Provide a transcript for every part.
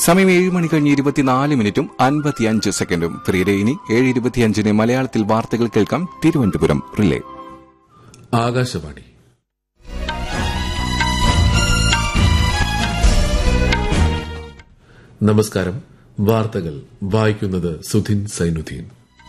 സമയം ഏഴ് മണി കഴിഞ്ഞ് ഇരുപത്തിനാല് മിനിറ്റും അൻപത്തിയഞ്ച് സെക്കൻഡും പ്രിയരെ ഇനി ഏഴ് ഇരുപത്തിയഞ്ചിന് മലയാളത്തിൽ വാർത്തകൾ കേൾക്കാം തിരുവനന്തപുരം റിലേ ആകാശവാണി നമസ്കാരം വാർത്തകൾ വായിക്കുന്നത് സുധിൻ സൈനുദ്ദീൻ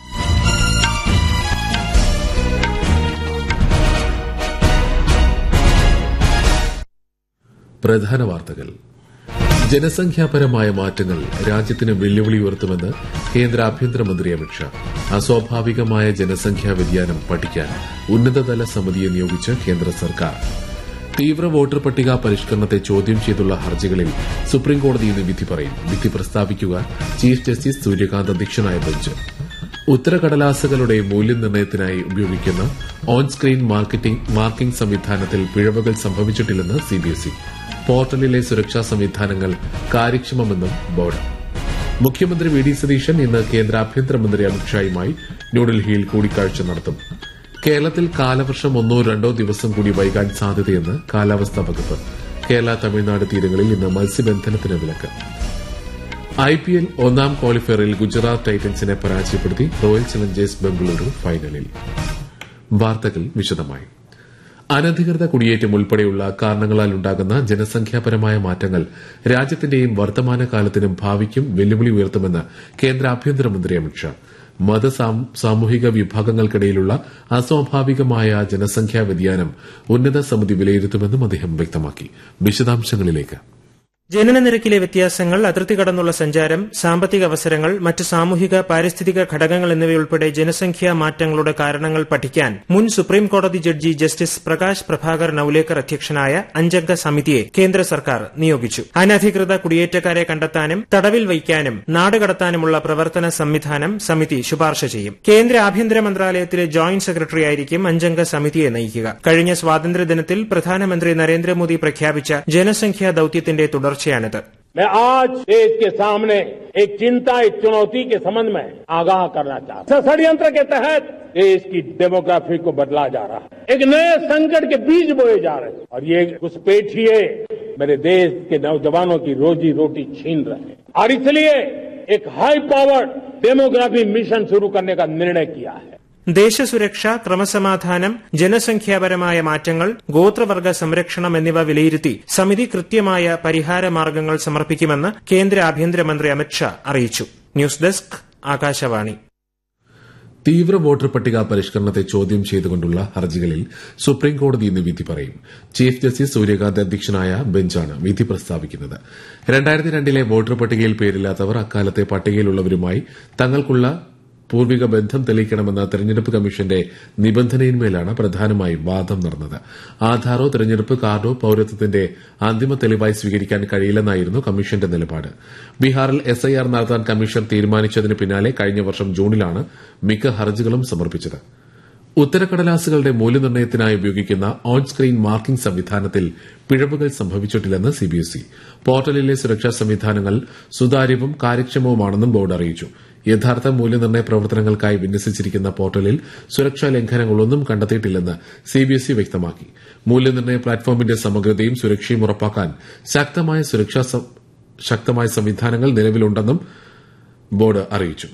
പ്രധാന വാർത്തകൾ ജനസംഖ്യാപരമായ മാറ്റങ്ങൾ രാജ്യത്തിന് വെല്ലുവിളി ഉയർത്തുമെന്ന് കേന്ദ്ര ആഭ്യന്തരമന്ത്രി അമിത്ഷാ അസ്വാഭാവികമായ ജനസംഖ്യാ വ്യതിയാനം പഠിക്കാൻ ഉന്നതതല സമിതിയെ നിയോഗിച്ച് കേന്ദ്ര സർക്കാർ തീവ്ര വോട്ടർ പട്ടിക പരിഷ്കരണത്തെ ചോദ്യം ചെയ്തുള്ള ഹർജികളിൽ സുപ്രീംകോടതി ഇന്ന് വിധി പറയും വിധി പ്രസ്താവിക്കുക ചീഫ് ജസ്റ്റിസ് സൂര്യകാന്ത് അധ്യക്ഷനായ ബെഞ്ച് ഉത്തരകടലാസുകളുടെ മൂല്യനിർണ്ണയത്തിനായി ഉപയോഗിക്കുന്ന ഓൺ സ്ക്രീൻ മാർക്കറ്റിംഗ് മാർക്കിംഗ് സംവിധാനത്തിൽ പിഴവുകൾ സംഭവിച്ചിട്ടില്ലെന്ന് സിബിഎസ്ഇ പോർട്ടലിലെ സുരക്ഷാ സംവിധാനങ്ങൾ കാര്യക്ഷമമെന്നും ബോർഡ് മുഖ്യമന്ത്രി വി ഡി സതീശൻ ഇന്ന് കേന്ദ്ര ആഭ്യന്തരമന്ത്രി അമിത്ഷായുമായി ന്യൂഡൽഹിയിൽ കൂടിക്കാഴ്ച നടത്തും കേരളത്തിൽ കാലവർഷം ഒന്നോ രണ്ടോ ദിവസം കൂടി വൈകാൻ സാധ്യതയെന്ന് കാലാവസ്ഥാ വകുപ്പ് കേരള തമിഴ്നാട് തീരങ്ങളിൽ ഇന്ന് മത്സ്യബന്ധനത്തിന് വിലക്ക് ഐ പി എൽ ഒന്നാം ക്വാളിഫയറിൽ ഗുജറാത്ത് ടൈറ്റൻസിനെ പരാജയപ്പെടുത്തി റോയൽ ചലഞ്ചേഴ്സ് ബംഗളൂരു ഫൈനലിൽ വാർത്തകൾ വിശദമായി അനധികൃത കുടിയേറ്റം ഉൾപ്പെടെയുള്ള കാരണങ്ങളാൽ ഉണ്ടാകുന്ന ജനസംഖ്യാപരമായ മാറ്റങ്ങൾ രാജ്യത്തിന്റെയും വർത്തമാനകാലത്തിനും ഭാവിക്കും വെല്ലുവിളി ഉയർത്തുമെന്ന് കേന്ദ്ര ആഭ്യന്തരമന്ത്രി അമിത്ഷാ മത സാമൂഹിക വിഭാഗങ്ങൾക്കിടയിലുള്ള അസ്വാഭാവികമായ ജനസംഖ്യാ വ്യതിയാനം ഉന്നത സമിതി വിലയിരുത്തുമെന്നും അദ്ദേഹം വ്യക്തമാക്കി വിശദാംശങ്ങളിലേക്ക് ജനന നിരക്കിലെ വ്യത്യാസങ്ങൾ അതിർത്തി കടന്നുള്ള സഞ്ചാരം സാമ്പത്തിക അവസരങ്ങൾ മറ്റ് സാമൂഹിക പാരിസ്ഥിതിക ഘടകങ്ങൾ എന്നിവയുൾപ്പെടെ ജനസംഖ്യാ മാറ്റങ്ങളുടെ കാരണങ്ങൾ പഠിക്കാൻ മുൻ സുപ്രീം കോടതി ജഡ്ജി ജസ്റ്റിസ് പ്രകാശ് പ്രഭാകർ നൌലേക്കർ അധ്യക്ഷനായ അഞ്ചംഗ സമിതിയെ കേന്ദ്ര സർക്കാർ നിയോഗിച്ചു അനധികൃത കുടിയേറ്റക്കാരെ കണ്ടെത്താനും തടവിൽ വയ്ക്കാനും നാടുകടത്താനുമുള്ള പ്രവർത്തന സംവിധാനം സമിതി ശുപാർശ ചെയ്യും കേന്ദ്ര ആഭ്യന്തര മന്ത്രാലയത്തിലെ ജോയിന്റ് സെക്രട്ടറിയായിരിക്കും അഞ്ചംഗ സമിതിയെ നയിക്കുക കഴിഞ്ഞ സ്വാതന്ത്ര്യദിനത്തിൽ പ്രധാനമന്ത്രി നരേന്ദ്രമോദി പ്രഖ്യാപിച്ച ജനസംഖ്യാ ദൌത്യത്തിന്റെ തുടർ തുടർച്ചയാണിത് मैं आज देश के सामने एक चिंता एक चुनौती के संबंध में आगाह करना चाहता हूं षड्यंत्र के तहत देश की डेमोग्राफी को बदला जा रहा है एक नए संकट के बीज बोए जा रहे हैं और ये घुसपैठिए मेरे देश के नौजवानों की रोजी रोटी छीन रहे हैं और इसलिए एक हाई पावर्ड डेमोग्राफी मिशन शुरू करने का निर्णय किया है ദേശസുരക്ഷ ക്രമസമാധാനം ജനസംഖ്യാപരമായ മാറ്റങ്ങൾ ഗോത്രവർഗ സംരക്ഷണം എന്നിവ വിലയിരുത്തി സമിതി കൃത്യമായ പരിഹാര മാർഗ്ഗങ്ങൾ സമർപ്പിക്കുമെന്ന് കേന്ദ്ര ആഭ്യന്തരമന്ത്രി അമിത്ഷാ അറിയിച്ചു ന്യൂസ് ഡെസ്ക് ആകാശവാണി തീവ്ര വോട്ടർ പട്ടിക പരിഷ്കരണത്തെ ചോദ്യം ചെയ്തുകൊണ്ടുള്ള ഹർജികളിൽ സുപ്രീംകോടതി ഇന്ന് വിധി പറയും ചീഫ് ജസ്റ്റിസ് സൂര്യകാന്ത് അധ്യക്ഷനായ ബെഞ്ചാണ് വിധി പ്രസ്താവിക്കുന്നത് രണ്ടായിരത്തി രണ്ടിലെ വോട്ടർ പട്ടികയിൽ പേരില്ലാത്തവർ അക്കാലത്തെ പട്ടികയിലുള്ളവരുമായി തങ്ങൾക്കുള്ള പൂർവിക ബന്ധം തെളിയിക്കണമെന്ന തെരഞ്ഞെടുപ്പ് കമ്മീഷന്റെ നിബന്ധനയിന്മേലാണ് പ്രധാനമായും വാദം നടന്നത് ആധാറോ തെരഞ്ഞെടുപ്പ് കാർഡോ പൌരത്വത്തിന്റെ അന്തിമ തെളിവായി സ്വീകരിക്കാൻ കഴിയില്ലെന്നായിരുന്നു കമ്മീഷന്റെ നിലപാട് ബീഹാറിൽ എസ്ഐആർ നടത്താൻ കമ്മീഷൻ തീരുമാനിച്ചതിന് പിന്നാലെ കഴിഞ്ഞ വർഷം ജൂണിലാണ് മിക്ക ഹർജികളും സമർപ്പിച്ചത് ഉത്തരക്കടലാസുകളുടെ മൂല്യനിർണ്ണയത്തിനായി ഉപയോഗിക്കുന്ന ഓൺ സ്ക്രീൻ മാർക്കിംഗ് സംവിധാനത്തിൽ പിഴവുകൾ സംഭവിച്ചിട്ടില്ലെന്ന് സിബിഎസ്ഇ പോർട്ടലിലെ സുരക്ഷാ സംവിധാനങ്ങൾ സുതാര്യവും കാര്യക്ഷമവുമാണെന്നും ബോർഡ് അറിയിച്ചു യഥാർത്ഥ മൂല്യനിർണ്ണയ പ്രവർത്തനങ്ങൾക്കായി വിന്യസിച്ചിരിക്കുന്ന പോർട്ടലിൽ സുരക്ഷാ ലംഘനങ്ങളൊന്നും കണ്ടെത്തിയിട്ടില്ലെന്ന് സിബിഎസ്ഇ വ്യക്തമാക്കി മൂല്യനിർണ്ണയ പ്ലാറ്റ്ഫോമിന്റെ സമഗ്രതയും സുരക്ഷയും ഉറപ്പാക്കാൻ ശക്തമായ സുരക്ഷാ ശക്തമായ സംവിധാനങ്ങൾ നിലവിലുണ്ടെന്നും ബോർഡ് അറിയിച്ചു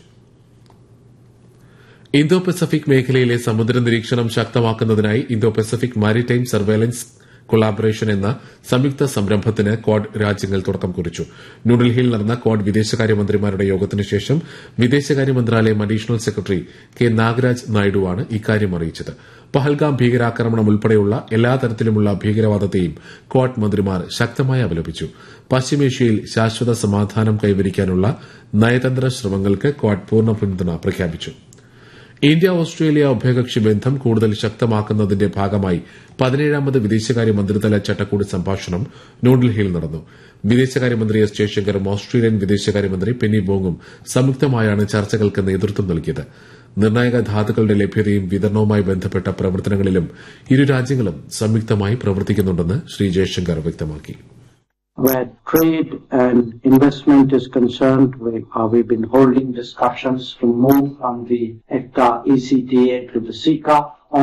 ഇന്തോ പസഫിക് മേഖലയിലെ സമുദ്ര നിരീക്ഷണം ശക്തമാക്കുന്നതിനായി Indo Pacific maritime surveillance collaboration എന്ന സംയുക്ത സംരംഭത്തിന് ക്വാഡ് രാജ്യങ്ങൾ തുടക്കം കുറിച്ചു ന്യൂഡൽഹിയിൽ നടന്ന ക്വാഡ് വിദേശകാര്യമന്ത്രിമാരുടെ യോഗത്തിനു ശേഷം വിദേശകാര്യ മന്ത്രാലയം അഡീഷണൽ സെക്രട്ടറി കെ നാഗരാജ് നായിഡുവാണ് ഇക്കാര്യം അറിയിച്ചത് പഹൽഗാം ഭീകരാക്രമണം ഉൾപ്പെടെയുള്ള എല്ലാ തരത്തിലുമുള്ള ഭീകരവാദത്തെയും ക്വാഡ് മന്ത്രിമാർ ശക്തമായി അപലപിച്ചു പശ്ചിമേഷ്യയിൽ ശാശ്വത സമാധാനം കൈവരിക്കാനുള്ള നയതന്ത്ര ശ്രമങ്ങൾക്ക് ക്വാഡ് പൂർണ്ണ പിന്തുണ പ്രഖ്യാപിച്ചു ഇന്ത്യ ഓസ്ട്രേലിയ ഉഭയകക്ഷി ബന്ധം കൂടുതൽ ശക്തമാക്കുന്നതിന്റെ ഭാഗമായി പതിനേഴാമത് വിദേശകാര്യ മന്ത്രിതല ചട്ടക്കൂട് സംഭാഷണം ന്യൂഡൽഹിയിൽ നടന്നു വിദേശകാര്യമന്ത്രി എസ് ജയശങ്കറും ഓസ്ട്രേലിയൻ വിദേശകാര്യമന്ത്രി പെന്നി ബോങ്ങും സംയുക്തമായാണ് ചർച്ചകൾക്ക് നേതൃത്വം നൽകിയത് നിർണായക ധാതുക്കളുടെ ലഭ്യതയും വിതരണവുമായി ബന്ധപ്പെട്ട പ്രവർത്തനങ്ങളിലും ഇരു രാജ്യങ്ങളും സംയുക്തമായി പ്രവർത്തിക്കുന്നുണ്ടെന്ന് ശ്രീ ജയശങ്കർ വ്യക്തമാക്കി Where trade and investment is concerned, we, uh, we've been holding discussions to move from the EFTA ECTA to the CICA